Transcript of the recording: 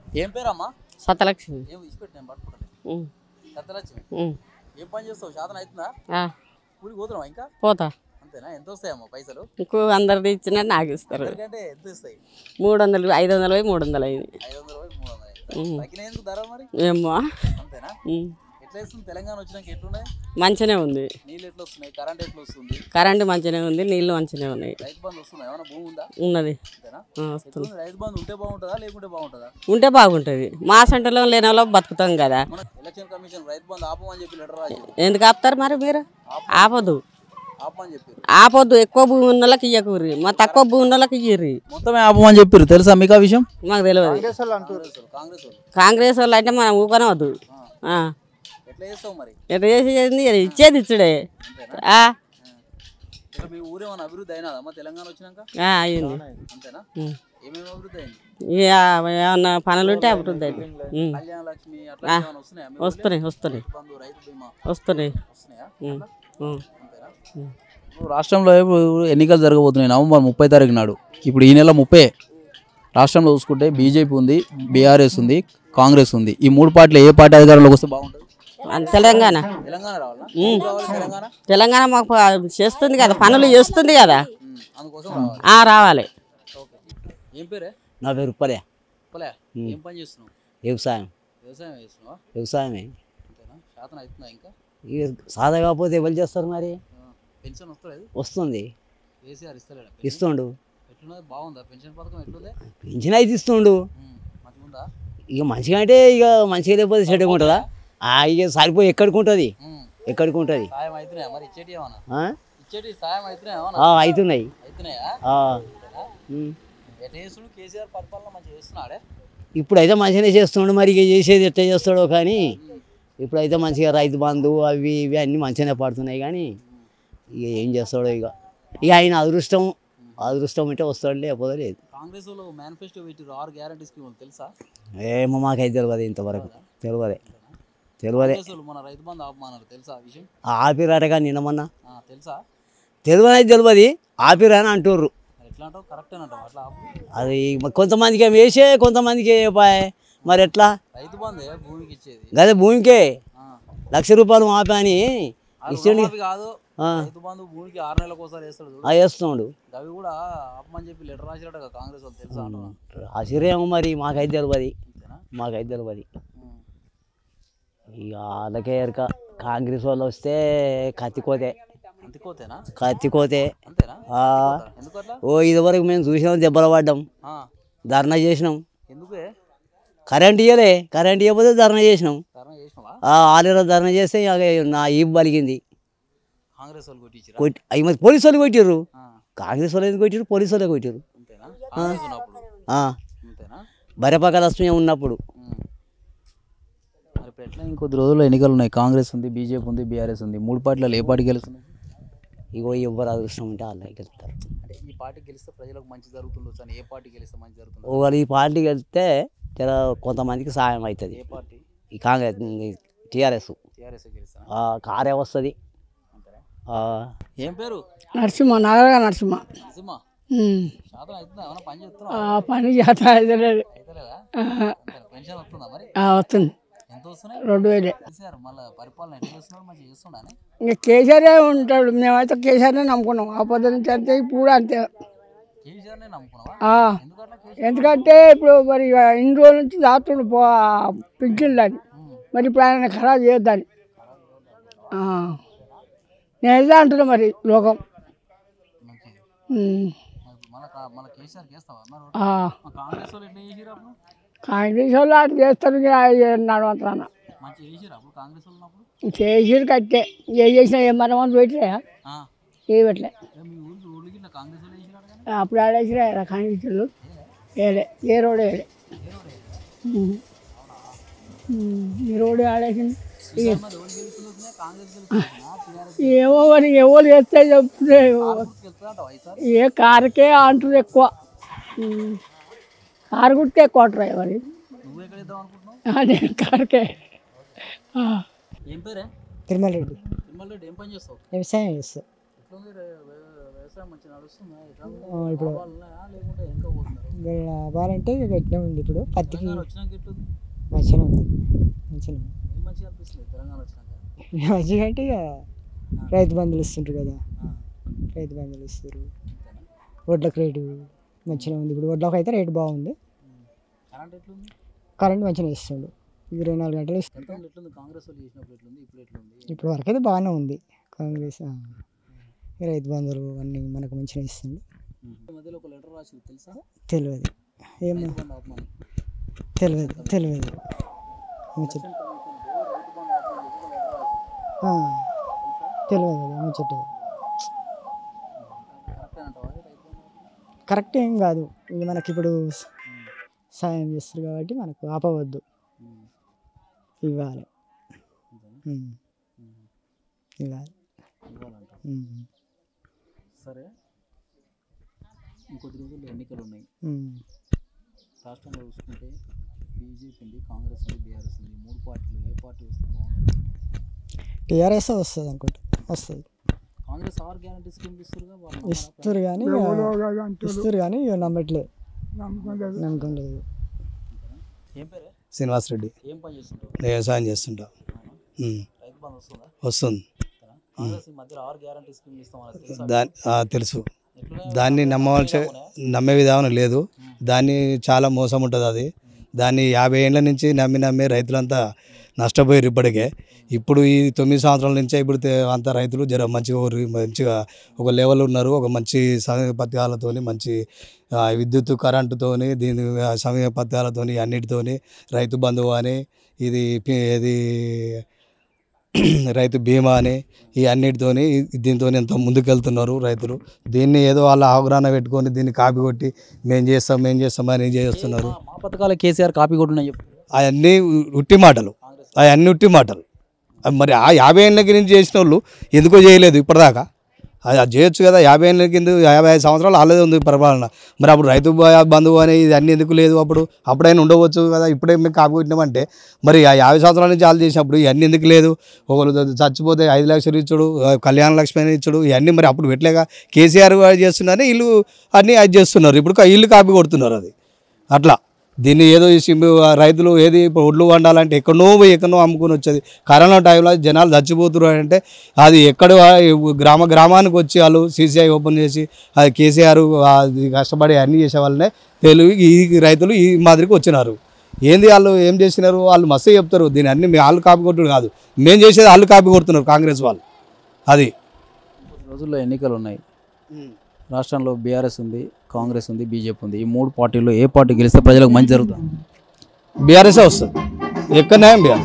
ఏం పేరమ్మా సతలక్ష్మి ఏం ఇచ్చిపెట్టి నేను పట్టుకుంటాను ఉమ్, సత్యలక్ష్మి ఉమ్. ఏం పని చేస్తావు శాతం అవుతుందా ఆ, కూలికి పోతున్నావా ఇంకా పోతా అంతేనా ఎంత వస్తాయమ్మా పైసలు ఇంకో అందరిది ఇచ్చిన నాకు ఇస్తారు ఎందుకంటే ఎంత ఇస్తాయి మూడు వందలు ఐదు వందలు పోయి మూడు వందలు అయింది ఐదు వందల పోయి మూడు వందలు ఉమ్. తగ్గిన ఎందుకు ధర మరి ఏమో అంతేనా ఉమ్, ఎట్లా ఇస్తుంది తెలంగాణ వచ్చినాక ఎట్లున్నాయి మంచిగానే ఉంది నీళ్ళు ఎట్లా వస్తున్నాయి కరెంట్ ఎట్లా వస్తుంది కరెంటు మంచిగానే ఉంది నీళ్ళు మంచిగానే ఉన్నాయి రైతు బంధు వస్తుందా ఏమైనా భూమి ఉందా ఉన్నది అంతేనా ఆ, వస్తుంది ఎట్లుంది? రైతు బంధు ఉంటే బాగుంటుందా లేకుంటే బాగుంటుందా ఉంటే బాగుంటుంది మా సెంటర్లో లేని వాళ్ళు బతుకుతాం కదా మన ఎలక్షన్ కమిషన్ రైతు బంధు ఆపమని చెప్పి లెటర్ రాసి ఎందుకు ఆపుతారు మరి మీరు ఆపదు ఆపమని చెప్పారు ఆపొద్దు ఎక్కువ భూమి ఉన్న వాళ్ళకి ఇయ్యకూరి మా తక్కువ భూమి ఉన్న వాళ్ళకి ఇయ్యర్రి మొత్తమే ఆపమని చెప్పారు తెలుసా మీకు ఆ విషయం మాకు తెలియదు కాంగ్రెస్ వాళ్ళు కాంగ్రెస్ వాళ్ళు కాంగ్రెస్ వాళ్ళు అంటే మనం ఊకనే వద్దు ఆ. ఎట్లా చేస్తావు మరి ఎట్లా చేసేది ఇచ్చేది ఇచ్చుడే ఆ, ఇక్కడ మీ ఊరేమన్నా అభివృద్ధి అయినదా అమ్మ తెలంగాణ వచ్చినాక ఆ, అయ్యింది అంతేనా ఉం. ఏమేమి అభివృద్ధి అయింది ఇక ఏమన్నా పనులు ఉంటే అభివృద్ధి అయింది ఉం. కళ్యాణ లక్ష్మి అట్లా ఏమైనా వస్తున్నాయా మీ ఊర్లో? వస్తున్నాయి వస్తున్నాయి రైతు బంధు రైతు బీమా వస్తున్నాయి వస్తున్నాయా ఉం. ఉం. అంతేనా ఉం. ఇప్పుడు రాష్ట్రంలో ఇప్పుడు ఎన్నికలు జరగబోతున్నాయి నవంబర్ ముప్పై తారీఖు నాడు ఇప్పుడు ఈ నెల ముప్పై రాష్ట్రంలో చూసుకుంటే బీజేపీ ఉంది బీఆర్ఎస్ ఉంది కాంగ్రెస్ ఉంది ఈ మూడు పార్టీలు ఏ పార్టీ అధికారంలోకి వస్తే బాగుంటుంది మన తెలంగాణ తెలంగాణ రావాలా ఎందుకు రావాలి తెలంగాణ తెలంగాణ మాకు ప- చేస్తుంది కదా పనులు చేస్తుంది కదా ఉం. అందుకోసం రావాలి ఆ రావాలి ఓకే ఏం పేరే నా పేరు ఉప్పలే పలే ఏం పని చేస్తున్నావు వ్యవసాయం వ్యవసాయం చేస్తున్నావా వ్యవసాయమే అంతేనా శాతం అవుతుందా ఇంకా ఇక సాదా కాకపోతే ఎవరు చేస్తారు మరి ఆ, పెన్షన్ వస్తలేదు వస్తుంది కేసీఆర్ ఇస్తలేడా పెన్షన్? ఇస్తుండు ఎట్లున్నది బాగుందా పెన్షన్ పథకం ఎట్లుంది పింఛన్ అయితే ఇస్తుండు ఉం. మంచిగా ఉందా ఇక మంచిగా అంటే ఇక మంచిగా లేకపోతే చెడ్డగా ఉంటుందా ఆ, ఇక సరిపోయి ఎక్కడికి ఉంటుంది ఉం. ఎక్కడికి ఉంటుంది సాయం అవుతున్నాయా మరి ఇచ్చేటి ఏమన్నా ఆ? ఇచ్చేటి సాయం అవుతున్నాయా ఏమన్నా ఆ, అవుతున్నాయి అవుతున్నాయా ఆ, అంతేనా? ఉమ్. ఎట్లా చేస్తుడు కేసీఆర్ పరిపాలన మంచిగా చేస్తున్నాడే ఇప్పుడైతే మంచిగానే చేస్తుండు మరి ఇక చేసేది ఎట్లా చేస్తాడో కానీ ఇప్పుడైతే మంచిగా రైతు బంధు అవి ఇవి అన్నీ మంచిగానే పడుతున్నాయి కానీ ఇక ఏం చేస్తాడో ఇక ఇక ఆయన అదృష్టం అదృష్టం ఉంటే వస్తాడు లేకపోతే లేదు కాంగ్రెస్ వాళ్ళు మేనిఫెస్టో పెట్టిరు ఆరు గ్యారంటీ స్కీములు తెలుసా ఏమో మాకైతే తెలియదు ఇంతవరకు తెలియదే తెలియదే కాంగ్రెస్ వాళ్ళు మన రైతు బంధు ఆపమన్నారు తెలుసా ఆ విషయం ఆపిరాటగా నిన్నమన్నా ఆ, తెలుసా తెలియదు తెలియదు ఆపిరని అంటుర్రు మరి ఎట్లా అంటావు కరెక్ట్ అంటావు అట్లా ఆపు అది మ- కొంతమందికి ఏమో వేసే కొంతమందికి పాయే మరి ఎట్లా రైతు బంధే భూమికి ఇచ్చేది గదే భూమికే ఆ. లక్ష రూపాయలు మాపా అని ఆ ఇచ్చిండు రుణమాఫీ కాదు ఆ. రైతు బంధు భూమికి ఆరు నెలలకు ఒకసారి వేస్తాడు చూడు. ఆ వేస్తుండు అవి కూడా ఆపమని చెప్పి లెటర్ రాసినట్టు కాంగ్రెస్ వాళ్ళు తెలుసా అంటున్నా ఆశ్చర్యం మరి మాకైతే తెలియదు అంతేనా మాకైతే తెలియదు ఉం. ఇక వాళ్ళకే ఎరక కాంగ్రెస్ వాళ్ళు వస్తే కత్తికోతే అంతికోతేనా కత్తికోతే అంతేనా ఆ. ఎందుకు అట్లా ఓ ఇదివరకు మేము చూసినాం దెబ్బలు పడ్డాం ఆ. ధర్నా చేసినాం ఎందుకే కరెంట్ ఇవ్వలే కరెంట్ ఇవ్వకపోతే ధర్నా చేసినాం కారణం చేసినావా ఆలేరు ధర్నా చేస్తే ఇక నా ఈపు బలిగింది కాంగ్రెస్ వాళ్ళు కొట్టించిరా కొట్టి అవి మరి పోలీసు వాళ్ళు కొట్టిర్రు ఆ. కాంగ్రెస్ వాళ్ళు ఎందుకు కొట్టిర్రు పోలీసు వాళ్ళే కొట్టిర్రు అంతేనా కాంగ్రెస్ ఉన్నప్పుడు ఆ, అంతేనా బరపక లక్ష్మి ఉన్నప్పుడు ఉం. మరి ఇప్పుడు ఎట్లా ఇంకొద్ది రోజుల్లో ఎన్నికలు ఉన్నాయి కాంగ్రెస్ ఉంది బీజేపీ ఉంది బీఆర్ఎస్ ఉంది మూడు పార్టీలలో ఏ పార్టీ గెలుస్తుంది ఇగో ఎవరు అదృష్టం ఉంటే వాళ్ళకి వెళ్తారు అంటే ఈ పార్టీ గెలిస్తే ప్రజలకు మంచి జరుగుతుండొచ్చు అని ఏ పార్టీ గెలిస్తే మంచి జరుగుతుంది ఒకరు ఈ పార్టీకి వెళ్తే జర కొంతమందికి సాయం అవుతుంది ఏ పార్టీ ఈ కాంగ్రెస్ టీఆర్ఎస్ టీఆర్ఎస్ గెలుస్తా కారే వస్తుంది అంతేనా ఏం పేరు నరసింహ నాగరగా నరసింహ నరసింహ ఉమ్. శాతం అవుతుందా ఏమైనా పని ఆ చేస్తున్నావా పని చేత అయితలేదు అవుతలేదా ఆహా. పెన్షన్ వస్తుందా మరి ఆ, వస్తుంది ఎంత వస్తున్నాయి రెండు వేలే కేసీఆర్ మళ్ళీ పరిపాలన ఎట్లా చేస్తున్నాడు మంచిగా చేస్తున్నానే ఇంకా కేసీఆరే ఉంటాడు మేమైతే కేసీఆర్నే నమ్ముకున్నాం ఆ పొద్దు నుంచి అంతే ఇప్పుడు కూడా అంతే కేసీఆర్నే నమ్ముకున్నావా ఆ. ఎందుకు అట్లా కేసీఆర్ ఎందుకంటే ఇప్పుడు మరి ఇన్ని రోజుల నుంచి దాస్తుండు పో పింఛన్లని మరి ఇప్పుడు ఆయన ఖరాబ్ చేయొద్దని ఆ. నేను ఇదే అంటున్నా మరి లోకం మంచిది ఉమ్. మరి ఇప్పుడు మళ్ళీ కా- మళ్ళీ కేసీఆర్ చేస్తావా మరి ఆ. మా కాంగ్రెస్ వాళ్ళు ఎట్లా చేసిరు అప్పుడు కాంగ్రెస్ వాళ్ళు అటు చేస్తారు ఇక నడవంటున్నా మంచిగా చేసిరు అప్పుడు కాంగ్రెస్ వాళ్ళు ఉన్నప్పుడు చేసిరు కట్టే ఏ చేసినా ఏం మనం పెట్టలే ఆ. ఏ పెట్టలే ఏ మీ ఊరికి ఊళ్ళకి ఇట్లా కాంగ్రెస్ వాళ్ళు చేసిరాడు కానీ అప్పుడు ఆడేసిరా కాంగ్రెస్ వాళ్ళు ఏలే ఏ రోడ్ వేయలే ఉమ్. ఉమ్. ఈ రోడ్ ఆడేసింది ఇక మరి ఎవరు గెలుస్తున్నా కాంగ్రెస్ గెలుస్తున్నా టీఆర్ఎస్ ఏమో మరి ఎవరు చేస్తే చెప్తే గెలుస్తుందంట వైఎస్ఆర్ ఏ కారుకే అంటారు ఎక్కువ ఉమ్. కారు గుర్తే ఎక్కువ అంటారు మరి నువ్వు ఎక్కడ ఇద్దాం అనుకుంటున్నావు అదే కారుకే ఆ. ఏం పేరే తిరుమల రెడ్డి తిరుమల రెడ్డి ఏం పని చేస్తావు వ్యవసాయం చేస్తా ఎట్లుంది రే- వ్య- వ్యవసాయం ఆ, ఇప్పుడు వీళ్ళ లాభాలంటే ఇక గట్టినే ఉంది ఇప్పుడు పత్తికి మంచిగా ఉంది మంచిగా ఉంది మంచిగా అంటే ఇక రైతు బంధువులు ఇస్తుంటారు కదా రైతు బంధువులు ఇస్తారు వడ్లకు రేటు మంచిగా ఉంది ఇప్పుడు వడ్లకు అయితే రేటు బాగుంది కరెంట్ ఎట్లుంది కరెంట్ మంచిగా ఇస్తుండు ఇరవై నాలుగు గంటలు ఇస్తుంది ఎంత ఎట్లుంది కాంగ్రెస్ వాళ్ళు చేసినప్పుడు ఎట్లుంది ఇప్పుడు ఎట్లుంది ఇప్పుడు వరకు అయితే బాగానే ఉంది కాంగ్రెస్ ఆ. రైతు బంధువులు అన్నీ మనకు మంచిగా ఇస్తుంది ఈ మధ్యలో ఒక లెటర్ రాసింది తెలుసా తెలియదు ఏమో రైతు బంధు ఆపమని. తెలియదు తెలియదు ముచ్చట రైతు బంధు ఆపమని చెప్పి ఒక లెటర్ రాసింది. ఆ. తెలియదు కదా ముచ్చట కరెక్టే అంటావా అది రైతు బంధు ఆపమని? కరెక్ట్ ఏం కాదు ఇది మనకి ఇప్పుడు సాయం చేస్తారు కాబట్టి మనకు ఆపవద్దు ఉమ్. ఇవ్వాలి అంతేనా? ఉమ్. ఉమ్. ఇవ్వాలి ఇవ్వాలంటావు. ఉమ్. సరే ఇంకొద్ది రోజుల్లో ఎన్నికలు ఉన్నాయి ఉమ్. రాష్ట్రంలో చూసుకుంటే బీజేపీ ఉంది కాంగ్రెస్ ఉంది బీఆర్ఎస్ ఉంది ఈ మూడు పార్టీలు ఏ పార్టీ వస్తే బాగుంటుంది టీఆర్ఎస్ వస్తుంది అనుకుంటా వస్తుంది కాంగ్రెస్ ఆర్ గ్యారంటీ స్కీమ్ ఇస్తారుగా వాళ్ళు నమ్మరా? ఇస్తారు కానీ ఇక ఇస్తారు కానీ ఇక నమ్మట్లేదు నమ్మకం లేదు ఏం పేరే శ్రీనివాస్ రెడ్డి ఏం పని చేస్తుంటావు నేను వ్యవసాయం చేస్తుంటా ఉమ్. రైతు బంధు వస్తుందా వస్తుంది ఇస్తారా? కాంగ్రెస్ ఈ మధ్యలో ఆర్ గ్యారంటీ స్కీమ్ ఇస్తామని తెలుసా దాని ఆ, తెలుసు ఎట్లున్నాయి? దాన్ని నమ్మవలసి నమ్మే విధానం లేదు దాన్ని చాలా మోసం ఉంటుంది అది దాన్ని యాభై ఏళ్ళ నుంచి నమ్మి నమ్మి రైతులంతా నష్టపోయారు ఇప్పటికే ఇప్పుడు ఈ తొమ్మిది సంవత్సరాల నుంచే ఇప్పుడు తే- అంతా రైతులు జర మంచిగా ఊరి- మంచిగా ఒక లెవెల్ ఉన్నారు ఒక మంచి సమయ పథకాలతోని మంచి ఆ, విద్యుత్ కరెంటుతోని దీని ఆ, సమయ పథకాలతోని అన్నిటితోని రైతు బంధువు అని ఇది పి- ఇది రైతు బీమా అని ఈ అన్నిటితోని దీంతో ఎంతో ముందుకెళ్తున్నారు రైతులు దీన్ని ఏదో వాళ్ళ అవగాహన పెట్టుకొని దీన్ని కాపీ కొట్టి మేము చేస్తాం మేము చేస్తాం అని చేస్తున్నారు మా- మా పథకాల కేసీఆర్ కాపీ కొట్టున్నాయి చెప్పు అవన్నీ ఉట్టి మాటలు అవన్నీ ఉట్టి మాటలు అవి మరి ఆ యాభై ఏళ్ళ నుంచి చేసిన వాళ్ళు ఎందుకో చేయలేదు ఇప్పటిదాకా అది అది చేయొచ్చు కదా యాభై ఏళ్ళ కింద యాభై ఐదు సంవత్సరాలు అలాగే ఉంది పరిపాలన మరి అప్పుడు రైతు బ- బంధువు అని ఇది అన్నీ ఎందుకు లేదు అప్పుడు అప్పుడైనా ఉండవచ్చు కదా ఇప్పుడే మేము కాపీ కొట్టినామంటే మరి ఆ యాభై సంవత్సరాల నుంచి వాళ్ళు చేసినప్పుడు ఇవన్నీ ఎందుకు లేదు ఒకరు చ- చచ్చిపోతే ఐదు లక్షలు ఇచ్చుడు ఆ, కళ్యాణ లక్ష్మి అని ఇచ్చుడు ఇవన్నీ మరి అప్పుడు పెట్టలేక కేసీఆర్ గారు చేస్తున్నారు వీళ్ళు అన్నీ అది చేస్తున్నారు ఇప్పుడు కా- వీళ్ళు కాపీ కొడుతున్నారు అది అట్లా దీన్ని ఏదో ఈ సిమ్ రైతులు ఏది ఇప్పుడు ఒడ్లు వండాలంటే ఎక్కడనో పోయి ఎక్కడనో అమ్ముకొని వచ్చేది కరోనా టైంలో జనాలు చచ్చిపోతున్నారు అంటే అది ఎక్కడ గ్రామ గ్రామానికి వచ్చి వాళ్ళు సీసీఐ ఓపెన్ చేసి అది కేసీఆర్ అది కష్టపడి అన్నీ చేసే వాళ్ళనే తెలుగు ఈ రైతులు ఈ మాదిరికి వచ్చినారు ఏంది వాళ్ళు ఏం చేసినారు వాళ్ళు మస్తు చెప్తారు దీని అన్ని మీ వాళ్ళు కాపీ కొట్టుడు కాదు మేము చేసేది వాళ్ళు కాపీ కొడుతున్నారు కాంగ్రెస్ వాళ్ళు అది కొద్ది రోజుల్లో ఎన్నికలు ఉన్నాయి రాష్ట్రంలో బీఆర్ఎస్ ఉంది కాంగ్రెస్ ఉంది బీజేపీ ఉంది ఈ మూడు పార్టీల్లో ఏ పార్టీ గెలిస్తే ప్రజలకు మంచి జరుగుతుంది బీఆర్ఎస్ఏ వస్తుంది ఎక్కడ న్యాయం బీఆర్